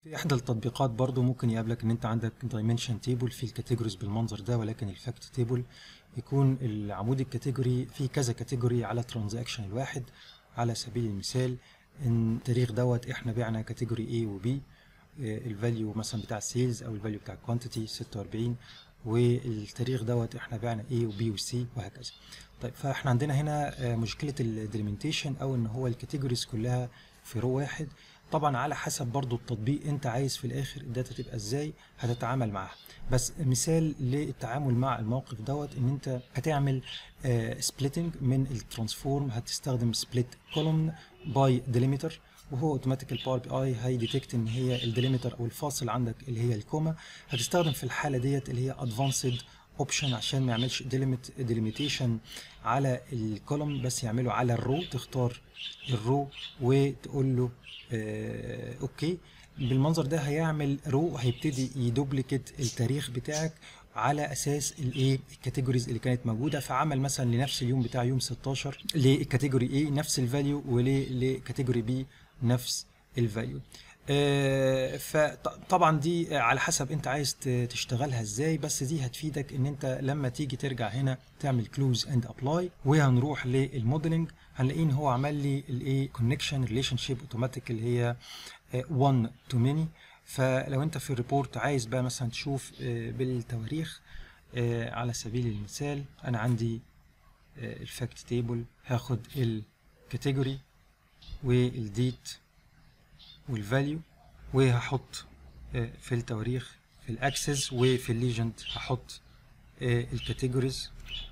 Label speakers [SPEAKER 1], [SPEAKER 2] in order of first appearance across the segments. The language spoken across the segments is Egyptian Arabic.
[SPEAKER 1] في احدى التطبيقات برضو ممكن يقابلك ان انت عندك دايمنشن تيبل في الكاتيجوريز بالمنظر ده ولكن الفاكت تيبل يكون العمود الكاتيجوري فيه كذا كاتيجوري على ترانزاكشن الواحد على سبيل المثال ان التاريخ دوت احنا بعنا كاتيجوري A و B الفاليو مثلا بتاع السيلز او الفاليو بتاع الكوانتيتي 46 والتاريخ دوت احنا بعنا A و B و C وهكذا طيب فاحنا عندنا هنا مشكله الديليمنتيشن او ان هو الكاتيجوريز كلها في رو واحد طبعا على حسب برضو التطبيق انت عايز في الاخر الداتا تبقى ازاي هتتعامل معاها بس مثال للتعامل مع الموقف دوت ان انت هتعمل سبليتنج من الترانسفورم هتستخدم سبليت كولوم باي ديليمتر وهو اوتوماتيكال باور بي اي هيديتكت ان هي الديليمتر او الفاصل عندك اللي هي الكوما هتستخدم في الحاله ديت اللي هي ادفانسد اوبشن عشان ما يعملش ديليميت ديليميتيشن على الكولوم بس يعمله على الرو تختار الرو وتقول له آه اوكي بالمنظر ده هيعمل رو هيبتدي يدوبليكيت التاريخ بتاعك على اساس الايه الكاتيجوريز اللي كانت موجوده فعمل مثلا لنفس اليوم بتاع يوم 16 للكاتيجوري A نفس الفاليو ولكاتيجوري B نفس الفاليو آه فطبعا دي على حسب انت عايز تشتغلها ازاي بس دي هتفيدك ان انت لما تيجي ترجع هنا تعمل كلوز اند ابلاي وهنروح للموديلنج هنلاقيه ان هو عمل لي الايه كونكشن ريليشن شيب اوتوماتيك اللي هي 1 تو ماني فلو انت في الريبورت عايز بقى مثلا تشوف بالتواريخ على سبيل المثال انا عندي الفاكت تيبل هاخد الكاتيجوري والديت والفاليو وهحط في التواريخ في الاكسس وفي الليجند هحط الكاتيجوريز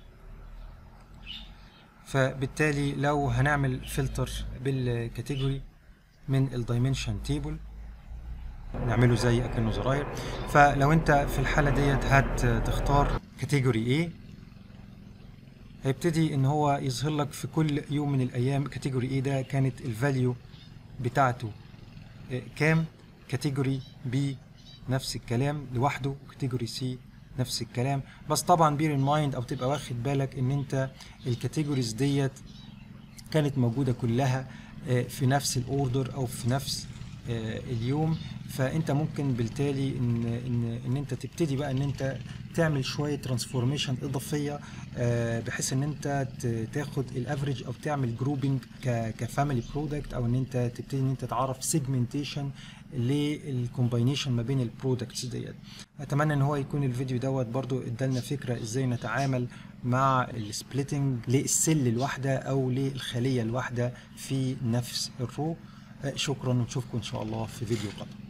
[SPEAKER 1] فبالتالي لو هنعمل فلتر بالكاتيجوري من الدايمنشن تيبل نعمله زي اكنه زراير فلو انت في الحاله ديت هتختار كاتيجوري A هيبتدي ان هو يظهر لك في كل يوم من الايام كاتيجوري A ده كانت الفاليو بتاعته كام كاتيجوري B نفس الكلام لوحده كاتيجوري C نفس الكلام بس طبعا بير ان مايند او تبقى واخد بالك ان انت الكاتيجوريز ديت كانت موجوده كلها في نفس الاوردر او في نفس اليوم فانت ممكن بالتالي ان ان ان انت تبتدي بقى ان انت تعمل شويه ترانسفورميشن اضافيه بحيث ان انت تاخد الافريج او تعمل جروبنج كفاميلي برودكت او ان انت تبتدي ان انت تعرف سيجمنتيشن للكومباينيشن ما بين البرودكتس ديت اتمنى ان هو يكون الفيديو دوت برضو ادالنا فكره ازاي نتعامل مع السبليتنج للسل الواحده او للخليه الواحده في نفس الرو شكرا ونشوفكم ان شاء الله في فيديو قادم